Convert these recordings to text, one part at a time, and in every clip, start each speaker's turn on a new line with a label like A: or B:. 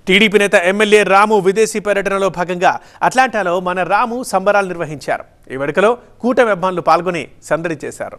A: TDP నేత MLA రాము విదేశీ పర్యటనలో భాగంగా అట్లాంటాలో మన రాము సంబరాలు నిర్వహించారు ఈ వేడుకలో కూటమి అభిమానులు పాల్గొని సందడి చేశారు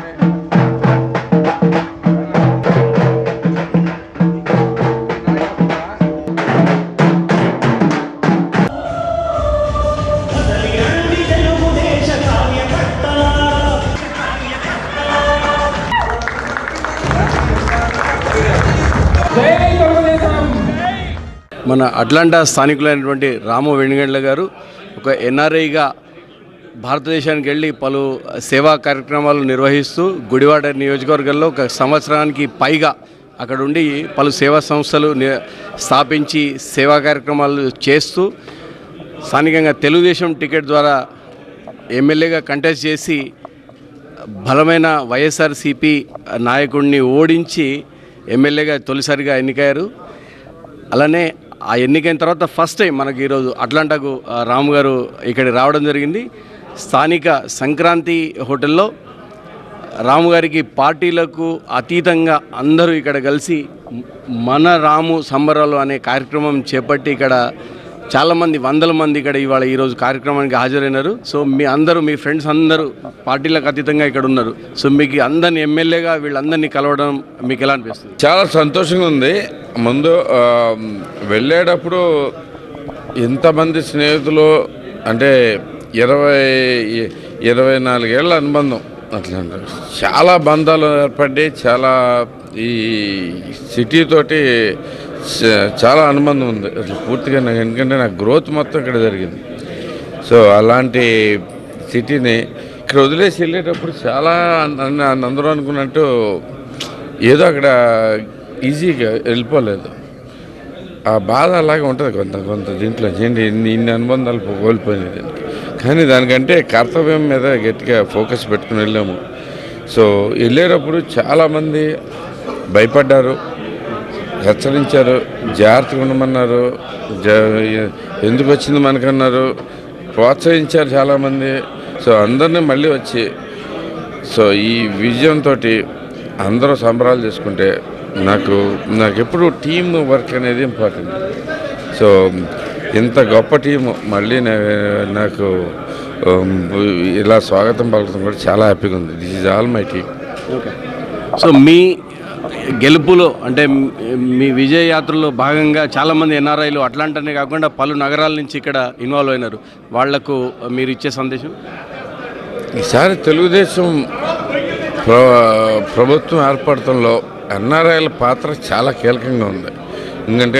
B: మన అట్లాంటా స్థానికులైనటువంటి రాము వెణిగండ్ల గారు ఒక ఎన్ఆర్ఐగా భారతదేశానికి వెళ్ళి పలు సేవా కార్యక్రమాలు నిర్వహిస్తూ గుడివాడ నియోజకవర్గంలో ఒక సంవత్సరానికి పైగా అక్కడ ఉండి పలు సేవా సంస్థలు ని- స్థాపించి సేవా కార్యక్రమాలు చేస్తూ స్థానికంగా తెలుగుదేశం టికెట్ ద్వారా ఎమ్మెల్యేగా కంటెస్ట్ చేసి బలమైన వైఎస్ఆర్సిపి నాయకుడిని ఓడించి ఎమ్మెల్యేగా తొలిసారిగా ఎన్నికయ్యారు అలానే ఆ ఎన్నికైన తర్వాత ఫస్ట్ టైం మనకి ఈరోజు అట్లాంటాకు ఆ, రాము గారు ఇక్కడ రావడం జరిగింది స్థానిక సంక్రాంతి హోటల్లో రాము గారికి పార్టీలకు అతీతంగా అందరూ ఇక్కడ కలిసి మన రాము సంబరాలు అనే కార్యక్రమం చేపట్టి ఇక్కడ చాలామంది వందల మంది ఇక్కడ ఇవాళ ఈరోజు కార్యక్రమానికి హాజరైనారు సో మీ అందరూ మీ ఫ్రెండ్స్ అందరూ పార్టీలకు అతీతంగా ఇక్కడ ఉన్నారు సో మీకు అందరిని ఎమ్మెల్యేగా వీళ్ళందరినీ కలవడం మీకు ఎలా అనిపిస్తుంది
C: చాలా సంతోషంగా ఉంది ముందు ఆ, వెళ్ళేటప్పుడు ఇంతమంది స్నేహితులు అంటే ఇరవై ఇరవై నాలుగేళ్ల అనుబంధం అట్లా అంటారు. చాలా బంధాలు ఏర్పడి చాలా ఈ సిటీ తోటి చ- చాలా అనుబంధం ఉంది అసలు పూర్తిగా నాకు ఎందుకంటే నా గ్రోత్ మొత్తం ఇక్కడ జరిగింది సో అలాంటి సిటీని ఇక్కడ వదిలేసి వెళ్ళేటప్పుడు చాలా అన్- అన్- అందరూ అనుకున్నట్టు ఏదో అక్కడ ఈజీగా వెళ్ళిపోలేదు ఆ బాధ అలాగే ఉంటుంది కొంత కొంత దీంట్లో ఏంటి ఇన్ని ఇన్ని అనుబంధాలు పో- కోల్పోయింది దీనికి కానీ దానికంటే కర్తవ్యం మీద గట్టిగా ఫోకస్ పెట్టుకుని వెళ్ళాము సో వెళ్ళేటప్పుడు చాలామంది భయపడ్డారు హెచ్చరించారు జాగ్రత్తగా ఉండమన్నారు జా- ఎందుకు వచ్చింది మనకన్నారు ప్రోత్సహించారు చాలామంది సో అందరినీ మళ్ళీ వచ్చి సో ఈ విజయంతో అందరూ సంబరాలు చేసుకుంటే నాకు నాకు ఎప్పుడు టీమ్ వర్క్ అనేది ఇంపార్టెంట్ సో ఇంత గొప్ప టీము మళ్ళీ నా- నాకు ఉమ్, ఇలా స్వాగతం పలకడం కూడా చాలా హ్యాపీగా ఉంది this is all my team
B: so మీ గెలుపులో అంటే మీ విజయ యాత్రలో భాగంగా చాలామంది ఎన్ఆర్ఐలు అట్లాంటనే కాకుండా పలు నగరాల నుంచి ఇక్కడ ఇన్వాల్వ్ అయినారు వాళ్లకు మీరు ఇచ్చే సందేశం
C: ఈసారి తెలుగుదేశం ప్ర ప్రభుత్వం ఏర్పడటంలో ఎన్ఆర్ఐల పాత్ర చాలా కీలకంగా ఉంది ఎందుకంటే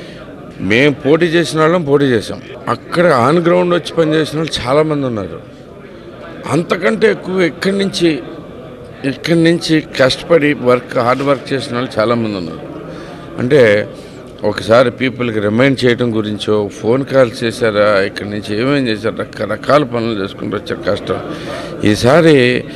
C: మేము పోటీ చేసిన వాళ్ళం పోటీ చేసాం అక్కడ ఆన్ గ్రౌండ్ వచ్చి పనిచేసిన వాళ్ళు చాలామంది ఉన్నారు అంతకంటే ఎక్కువ ఇక్కడి నుంచి ఇక్కడి నుంచి కష్టపడి వర్క్ హార్డ్ వర్క్ చేసిన వాళ్ళు చాలామంది ఉన్నారు అంటే ఒకసారి పీపుల్కి రిమైండ్ చేయడం గురించో ఫోన్ కాల్స్ చేశారా ఇక్కడి నుంచి ఏమేం చేశారు రకరకాల పనులు చేసుకుంటూ వచ్చారు కష్టం ఈసారి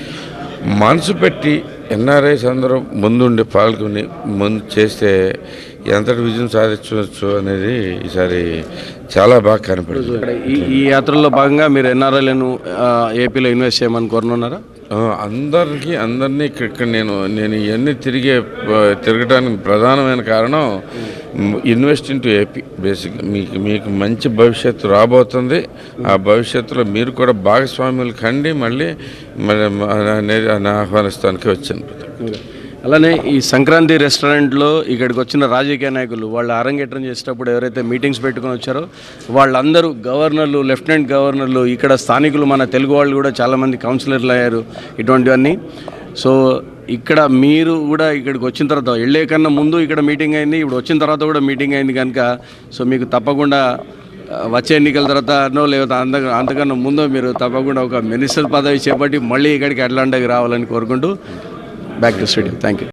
C: మనసు పెట్టి ఎన్ఆర్ఐస్ అందరూ ముందుండి పాల్గొని ముందు చేస్తే ఎంతటి విజయం సాధించవచ్చు అనేది ఈసారి చాలా బాగా కనపడింది
B: ఇక్కడ ఈ ఈ యాత్రలో భాగంగా మీరు ఎన్ఆర్ఐలను ఏపీలో ఇన్వెస్ట్ చేయమని కోరనున్నారా
C: ఆ, అందరికీ అందరినీ ఇక్కడ ఇక్కడ నేను నేను ఇవన్నీ తిరిగే ఆ, తిరగడానికి ప్రధానమైన కారణం invest in to AP basic మీకు మీకు మంచి భవిష్యత్తు రాబోతుంది ఆ భవిష్యత్తులో మీరు కూడా భాగస్వాములు కండి మళ్ళీ మరి అనేది ఆహ్వానిస్తానికి వచ్చాను
B: అలానే ఈ సంక్రాంతి రెస్టారెంట్లో ఇక్కడికి వచ్చిన రాజకీయ నాయకులు వాళ్ళు అరంగేట్రం చేసేటప్పుడు ఎవరైతే మీటింగ్స్ పెట్టుకొని వచ్చారో వాళ్ళందరూ గవర్నర్లు లెఫ్టినెంట్ గవర్నర్లు ఇక్కడ స్థానికులు మన తెలుగు వాళ్ళు కూడా చాలామంది కౌన్సిలర్లు అయ్యారు ఇటువంటివన్నీ సో ఇక్కడ మీరు కూడా ఇక్కడికి వచ్చిన తర్వాత వెళ్ళే కన్నా ముందు ఇక్కడ మీటింగ్ అయింది ఇప్పుడు వచ్చిన తర్వాత కూడా మీటింగ్ అయింది కనుక సో మీకు తప్పకుండా ఆ, వచ్చే ఎన్నికల తర్వాతనో లేదా అంత అంతకన్నా ముందో మీరు తప్పకుండా ఒక మినిస్టర్ పదవి చేపట్టి మళ్ళీ ఇక్కడికి అట్లాంటికి రావాలని కోరుకుంటూ back to studio thank you